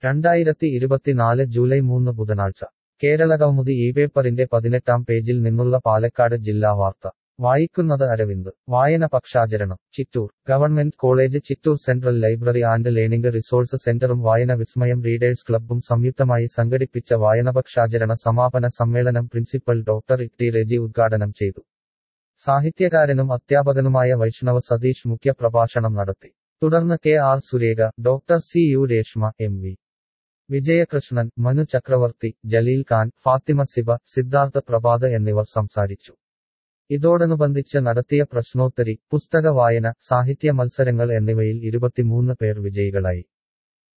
രണ്ടായിരത്തി ഇരുപത്തിനാല് ജൂലൈ മൂന്ന് ബുധനാഴ്ച കേരളകൗമുദി ഈ പേപ്പറിന്റെ പതിനെട്ടാം പേജിൽ നിന്നുള്ള പാലക്കാട് ജില്ലാ വാർത്ത വായിക്കുന്നത് അരവിന്ദ് വായന പക്ഷാചരണം Chittur government college Chittur central library and learning resource സെന്ററും വായന വിസ്മയം റീഡേഴ്സ് ക്ലബ്ബും സംയുക്തമായി സംഘടിപ്പിച്ച വായനപക്ഷാചരണ സമാപന സമ്മേളനം പ്രിൻസിപ്പൽ ഡോക്ടർ ഇട്ടി റെജി ഉദ്ഘാടനം ചെയ്തു സാഹിത്യകാരനും അധ്യാപകനുമായ വൈഷ്ണവ സതീഷ് മുഖ്യപ്രഭാഷണം നടത്തി തുടർന്ന് K R Surekha doctor C U Reshma M V Vijayakrishnan Manu Chakravarthy Jaleel Khan Fathima സിബ Siddhartha Prabhat എന്നിവർ സംസാരിച്ചു ഇതോടനുബന്ധിച്ച് നടത്തിയ പ്രശ്നോത്തരി പുസ്തക വായന സാഹിത്യ മത്സരങ്ങൾ എന്നിവയിൽ ഇരുപത്തിമൂന്ന് പേർ വിജയികളായി